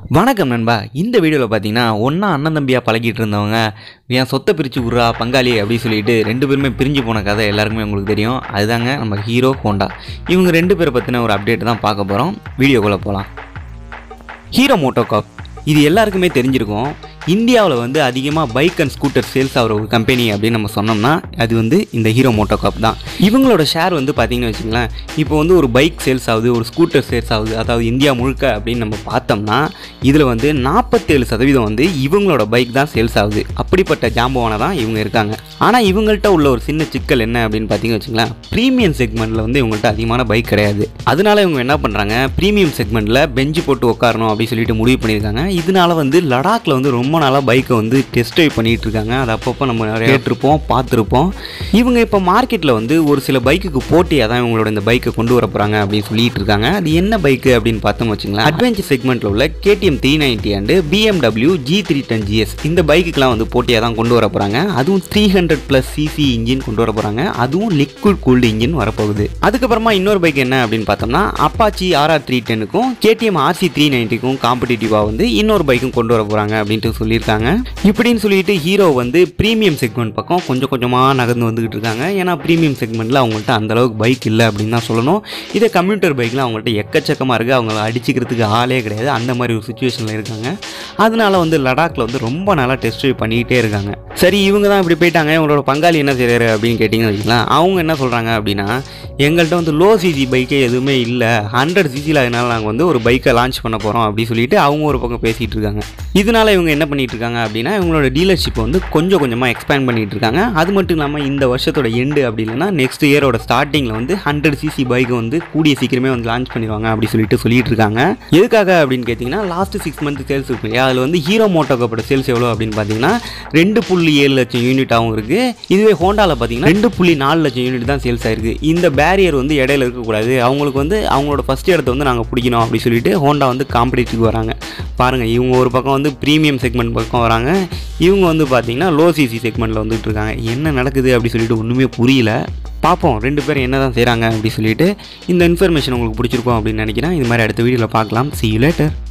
வணக்கம் நண்பா இந்த வீடியோவில் பார்த்தீங்கன்னா ஒன்றா அண்ணன் தம்பியாக பழகிட்டு இருந்தவங்க என் சொத்தை பிரித்து விட்றா பங்காளி அப்படின்னு சொல்லிட்டு ரெண்டு பேருமே பிரிஞ்சு போன கதை எல்லாருக்குமே உங்களுக்கு தெரியும் அதுதாங்க நம்ம ஹீரோ ஹோண்டா இவங்க ரெண்டு பேரை பற்றின ஒரு அப்டேட் தான் பார்க்க போகிறோம் வீடியோக்குள்ளே போகலாம் ஹீரோ மோட்டோகாப் இது எல்லாருக்குமே தெரிஞ்சிருக்கும் இந்தியாவில் வந்து அதிகமாக பைக் அண்ட் ஸ்கூட்டர் சேல்ஸ் ஆகிற ஒரு கம்பெனி அப்படின்னு நம்ம சொன்னோம்னா அது வந்து இந்த ஹீரோ மோட்டோகாப் தான் இவங்களோட ஷேர் வந்து பார்த்தீங்கன்னு வச்சுங்களேன் இப்போ வந்து ஒரு பைக் சேல்ஸ் ஆகுது ஒரு ஸ்கூட்டர் சேல்ஸ் ஆகுது அதாவது இந்தியா முழுக்க அப்படின்னு நம்ம பார்த்தோம்னா இதில் வந்து நாற்பத்தேழு சதவீதம் வந்து இவங்களோட பைக் தான் சேல்ஸ் ஆகுது அப்படிப்பட்ட ஜாம்பவான தான் இவங்க இருக்காங்க ஆனால் இவங்கள்ட்ட உள்ள ஒரு சின்ன சிக்கல் என்ன அப்படின்னு பார்த்தீங்கன்னு வச்சுங்களேன் ப்ரீமியம் செக்மெண்ட்டில் வந்து இவங்கள்ட்ட அதிகமான பைக் கிடையாது அதனால இவங்க என்ன பண்ணுறாங்க ப்ரீமியம் செக்மெண்ட்டில் பெஞ்சு போட்டு உட்காரணும் அப்படின்னு சொல்லிட்டு முடிவு பண்ணியிருக்காங்க இதனால வந்து லடாக்ல வந்து ரொம்ப நாளாக பைக்கை வந்து டெஸ்ட் ட்ரைவ் பண்ணிட்டு இருக்காங்க அது அப்பப்போ நம்ம நிறைய கேட்டிருப்போம் பார்த்துருப்போம் இவங்க இப்போ மார்க்கெட்டில் வந்து ஒரு சில பைக்குக்கு போட்டியாக தான் இவங்களோட இந்த பைக்கை கொண்டு வர போகிறாங்க அப்படின்னு சொல்லிட்டு இருக்காங்க அது என்ன பைக்கு அப்படின்னு பார்த்தோம்னு வச்சுங்களேன் அட்வென்ச்சர் செக்மெண்ட்டில் உள்ள KTM three ninety and BMW G three ten GS இந்த பைக்குக்கெலாம் வந்து போட்டியாக தான் கொண்டு வர போகிறாங்க அதுவும் three hundred plus CC engine கொண்டு வர போகிறாங்க அதுவும் லிக்விட் கூல்டு இன்ஜின் வரப்போகுது அதுக்கப்புறமா இன்னொரு பைக் என்ன அப்படின்னு பார்த்தோம்னா அப்பாச்சி ஆர்ஆர் த்ரீ டென்னுக்கும் கேடிஎம் ஆர்சி த்ரீ நைன்ட்டிக்கும் காம்படிட்டிவாக வந்து இன்னொரு பைக்கும் கொண்டு வர போகிறாங்க அப்படின்ட்டு சொல்லியிருக்காங்க இப்படின்னு சொல்லிட்டு ஹீரோ வந்து ப்ரீமியம் செக்மெண்ட் பக்கம் கொஞ்சம் கொஞ்சமாக நகர்ந்து வந்துகிட்டு இருக்காங்க ஏன்னா ப்ரீமியம் செக்மெண்ட்டில் அவங்கள்ட்ட அந்த அளவுக்கு பைக் இல்லை அப்படின்னு தான் சொல்லணும் இதே கம்ப்யூட்டர் பைக்கில் அவங்கள்ட்ட எக்கச்சக்கமாக இருக்குது அவங்கள அடிச்சுக்கிறதுக்கு ஆளே கிடையாது அந்த மாதிரி ஒரு சுச்சுவேஷனில் இருக்காங்க அதனால வந்து லடாக்ல வந்து ரொம்ப நாளாக டெஸ்ட் ட்ரைவ் பண்ணிக்கிட்டே இருக்காங்க சரி இவங்க தான் இப்படி போயிட்டாங்க இவங்களோட பங்காளி என்ன செய்கிறாரு அப்படின்னு கேட்டிங்கன்னு வச்சுக்கலாம் அவங்க என்ன சொல்கிறாங்க அப்படின்னா எங்கள்கிட்ட வந்து லோ சிசி பைக்கே எதுவுமே இல்லை ஹண்ட்ரட் சிசியில் அதனால நாங்கள் வந்து ஒரு பைக்கை லான்ச் பண்ண போகிறோம் அப்படின்னு சொல்லிட்டு அவங்க ஒரு பக்கம் பேசிகிட்டு இருக்காங்க இதனால இவங்க என்ன பண்ணிட்டு இருக்காங்க அப்படின்னா இவங்களோட டீலர்ஷிப்பை வந்து கொஞ்சம் கொஞ்சமாக எக்ஸ்பேண்ட் பண்ணிட்டு இருக்காங்க அது மட்டும் இல்லாமல் இந்த வருஷத்தோட எண்டு அப்படி இல்லைன்னா நெக்ஸ்ட் இயரோட ஸ்டார்டிங்கில் வந்து ஹண்ட்ரட் சிசி பைக்கை வந்து கூடிய சீக்கிரமே வந்து லான்ச் பண்ணிடுவாங்க அப்படி சொல்லிட்டு சொல்லிட்டு இருக்காங்க எதுக்காக அப்படின்னு கேட்டிங்கன்னா லாஸ்ட் சிக்ஸ் மந்த் சேல்ஸ் இருக்கு இல்லையா அதில் வந்து ஹீரோ மோட்டோக்கப்பட்ட சேல்ஸ் எவ்வளோ அப்படின்னு பார்த்தீங்கன்னா ரெண்டு புள்ளி ஏழு லட்சம் யூனிட்டாகவும் இருக்குது இதுவே ஹோண்டாவில் பார்த்தீங்கன்னா ரெண்டு புள்ளி நாலு லட்சம் யூனிட் தான் சேல்ஸ் ஆயிருக்கு இந்த பேரியர் வந்து இடையில இருக்கக்கூடாது அவங்களுக்கு வந்து அவங்களோட ஃபஸ்ட் இடத்த வந்து நாங்கள் பிடிக்கணும் அப்படி சொல்லிட்டு ஹோண்டா வந்து காம்படிட்டிவ் வராங்க பாருங்கள் இவங்க ஒரு பக்கம் வந்து ப்ரீமியம் செக்மெண்ட் பக்கம் வராங்க இவங்க வந்து பார்த்தீங்கன்னா லோ சிசி செக்மெண்ட்டில் வந்துட்டு இருக்காங்க என்ன நடக்குது அப்படி சொல்லிட்டு ஒன்றுமே புரியல பார்ப்போம் ரெண்டு பேரும் என்ன தான் செய்கிறாங்க அப்படி சொல்லிட்டு இந்த இன்ஃபர்மேஷன் உங்களுக்கு பிடிச்சிருக்கோம் அப்படின்னு நினைக்கிறேன் இது மாதிரி அடுத்த வீடியோவில் பார்க்கலாம் see you later